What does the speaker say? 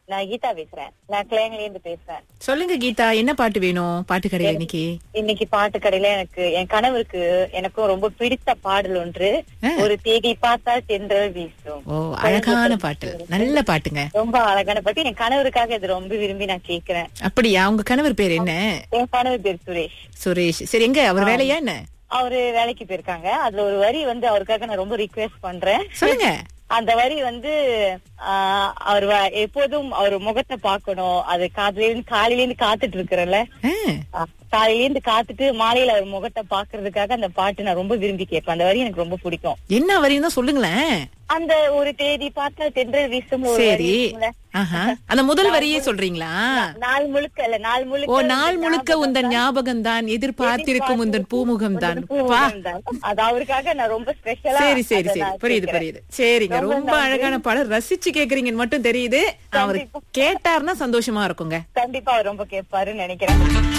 நான் கீதா பேசுறேன் நான் கிளையங்கல இருந்து பேசுறேன் சொல்லுங்க கீதா என்ன பாட்டு வேணும் பாட்டு கடையில இன்னைக்கு இன்னைக்கு பாட்டு கடையில எனக்கு என் கணவருக்கு எனக்கும் ரொம்ப பிடித்த பாடல் ஒன்று ஆ. ஒரு தேடி பார்த்தால் தென்றல் வீசும் ஓ அழகான பாட்டு நல்ல பாட்டுங்க ரொம்ப அழகான பாட்டு என் கணவருக்காக இது ரொம்ப விரும்பி நான் கேக்குறேன் அப்படியா உங்க கணவர் பேர் என்ன என் கணவர் பேர் சுரேஷ் சுரேஷ் சரி எங்க அவர் வேலையா என்ன அவரு வேலைக்கு போயிருக்காங்க அதுல ஒரு வரி வந்து அவருக்காக நான் ரொம்ப ரிக்வெஸ்ட் பண்றேன் சொல்லுங்க அந்த வரி வந்து ஆஹ், அவர் வ- எப்போதும் அவர் முகத்தை பார்க்கணும் அது காலையில இருந்து காலையில இருந்து காத்துட்டு இருக்கிறேன்ல ஆ, காலையில இருந்து காத்துட்டு மாலையில அவர் முகத்தை பாக்குறதுக்காக அந்த பாட்டு நான் ரொம்ப விரும்பி கேட்பேன் அந்த வரி எனக்கு ரொம்ப பிடிக்கும் என்ன வரையும் தான் சொல்லுங்களேன் அந்த ஒரு தேதி பார்த்தா தென்றல் வீசும் ஒரு வரி சரி இருக்கும்ல. ஆஹா அந்த முதல் வரியே சொல்றீங்களா நாள் முழுக்க இல்ல நாள் முழுக்க ஓ நாள் முழுக்க உந்தன் ஞாபகம் தான் எதிர்பார்த்திருக்கும் உந்தன் பூமுகம் தான் வா அது அவருக்காக நான் ரொம்ப ஸ்பெஷலா சரி சரி சரி புரியுது புரியுது சரிங்க ரொம்ப அழகான பாடல் ரசிச்சு கேக்குறீங்கன்னு மட்டும் தெரியுது அவர் கேட்டாருன்னா சந்தோஷமா இருக்குங்க கண்டிப்பா அவர் ரொம்ப கேட்பாருன்னு நினைக்கிறேன்